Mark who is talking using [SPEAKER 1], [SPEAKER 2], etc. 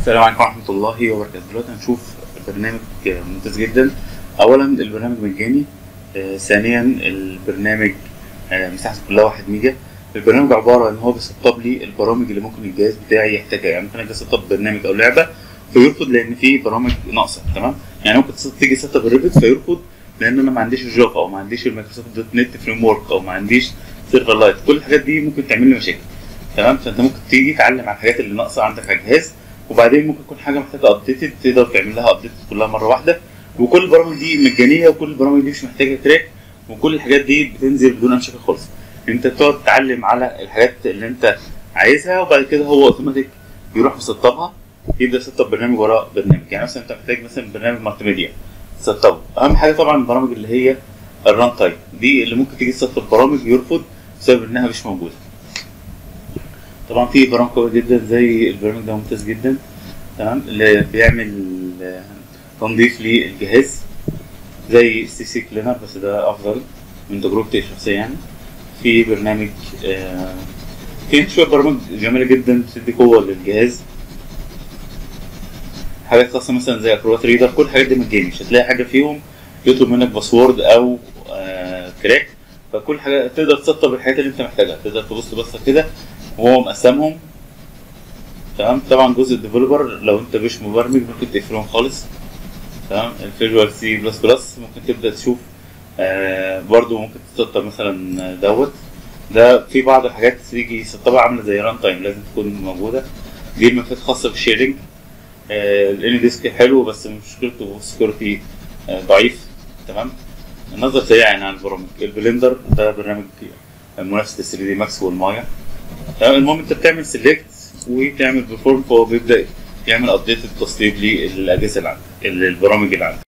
[SPEAKER 1] السلام عليكم ورحمة الله وبركاته دلوقتي هنشوف برنامج ممتاز جدا أولا البرنامج مجاني آه، ثانيا البرنامج آه، مساحته كلها واحد ميجا البرنامج عبارة إن هو بيسطب لي البرامج اللي ممكن الجهاز بتاعي يحتاجها يعني ممكن أجي أسطب برنامج أو لعبة فيرفض لأن في برامج ناقصة تمام يعني ممكن تس- تيجي تسطب الريفت فيرفض لأن أنا ما عنديش الجافا أو ما عنديش المايكروسوفت دوت نت فريم ورك أو ما عنديش سيرفر لايت كل الحاجات دي ممكن تعمل لي مشاكل تمام فأنت ممكن تيجي تعلم على الحاجات اللي ناقصة عندك على الجهاز وبعدين ممكن تكون حاجه محتاجه ابديتد تقدر تعمل لها ابديت كلها مره واحده وكل البرامج دي مجانيه وكل البرامج دي مش محتاجه كراك وكل الحاجات دي بتنزل بدون اي مشاكل خالص انت بتقعد تتعلم على الحاجات اللي انت عايزها وبعد كده هو اوتوماتيك يروح مسطبها يبدا يسطب برنامج وراه برنامج يعني مثلا انت محتاج مثلا برنامج مالتي ميديا تسطبه اهم حاجه طبعا البرامج اللي هي الران تايم دي اللي ممكن تيجي تسطب برامج يرفض بسبب انها مش موجوده طبعا في برامج قوية جدا زي البرنامج ده ممتاز جدا تمام اللي بيعمل آه، تنظيف للجهاز زي سي سي كلينر بس ده افضل من تجربتي الشخصيه يعني في برنامج آه، في شويه برامج جميله جدا بتدي قوه للجهاز حاجات خاصه مثلا زي اكروبات ريدر كل الحاجات دي مجاني مش هتلاقي حاجه فيهم يطلب منك باسورد او آه، كراك فكل حاجه تقدر تسطب الحاجات اللي انت محتاجها تقدر تبص بصه كده وهو مقسمهم تمام طبعا جزء الديفلوبر لو انت مش مبرمج ممكن تقفلهم خالص تمام الفيجوال سي بلس بلس ممكن تبدا تشوف آه برضو ممكن تسطب مثلا دوت ده في بعض الحاجات تيجي يسطبها عامله زي ران تايم لازم تكون موجوده دي الملفات خاصه بالشيرنج آه الان ديسك حلو بس مشكلته سكيورتي آه ضعيف تمام النظر سريع يعني عن البرامج البلندر ده برنامج منافس لل 3 دي ماكس والمايا تمام المهم انت بتعمل سيلكت وتعمل بيرفورم فهو بيبدا يعمل ابديت التسطيب للاجهزه اللي عندك البرامج اللي عندك